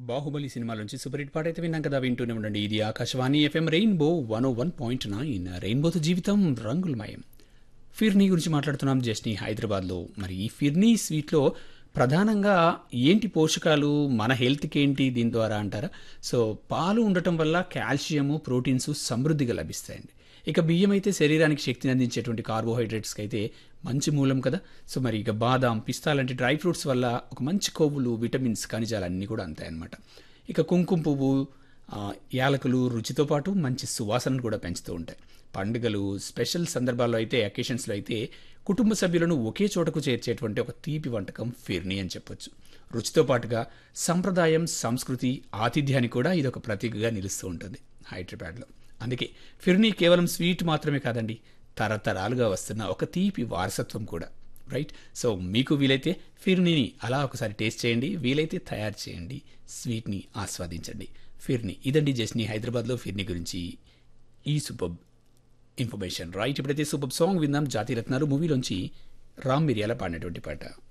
బాహుబలి సినిమాల నుంచి super hit పాట అయితే విన్నాం కదా వింటూనే ఉండండి ఇది Akashvani FM rainbow one O one point nine రెయిన్బోతో జీవితం రంగులమయం ఫిర్నీ గురించి మాట్లాడుతున్నాం జస్ని హైదరాబాద్లో మరి ఈ ఫిర్నీ స్వీట్లో ప్రధానంగా ఏంటి పోషకాలు మన హెల్త్కి ఏంటి దీని ద్వారా అంటారా సో పాలు ఉండటం వల్ల కాల్షియము ప్రోటీన్స్ సమృద్ధిగా లభిస్తాయండి ఇక బియ్యం అయితే శరీరానికి శక్తిని అందించేటువంటి కార్బోహైడ్రేట్స్కి అయితే మంచి మూలం కదా సో మరి ఇక బాదాం పిస్తా లాంటి డ్రై ఫ్రూట్స్ వల్ల ఒక మంచి కొవ్వులు విటమిన్స్ ఖనిజాలు అన్నీ కూడా అంతాయన్నమాట ఇక కుంకుమ పువ్వు ఆ, యాలకులు రుచితో పాటు మంచి సువాసనను కూడా పెంచుతూ ఉంటాయి పండుగలు స్పెషల్ సందర్భాల్లో అయితే అకేషన్స్లో అయితే కుటుంబ సభ్యులను ఒకే చోటకు చేర్చేటువంటి ఒక తీపి వంటకం ఫిర్నీ అని చెప్పొచ్చు రుచితో పాటుగా సంప్రదాయం సంస్కృతి ఆతిథ్యానికి కూడా ఇది ఒక ప్రతీకగా నిలుస్తూ ఉంటుంది హైదరాబాద్లో అందుకే ఫిర్నీ కేవలం స్వీట్ మాత్రమే కాదండి తరతరాలుగా వస్తున్న ఒక తీపి వారసత్వం కూడా రైట్ సో మీకు వీలైతే ఫిర్నీని అలా ఒకసారి టేస్ట్ చేయండి వీలైతే తయారు చేయండి స్వీట్ని ఆస్వాదించండి ఫిర్నీ ఇదండి జస్ని హైదరాబాద్లో ఫిర్నీ గురించి ఈ సూపర్ ఇన్ఫర్మేషన్ రైట్ ఇప్పుడైతే సూపర్ సాంగ్ విందాం జాతి రత్నాలు మూవీలోంచి రామ్ మిరియాల పాడినటువంటి పాట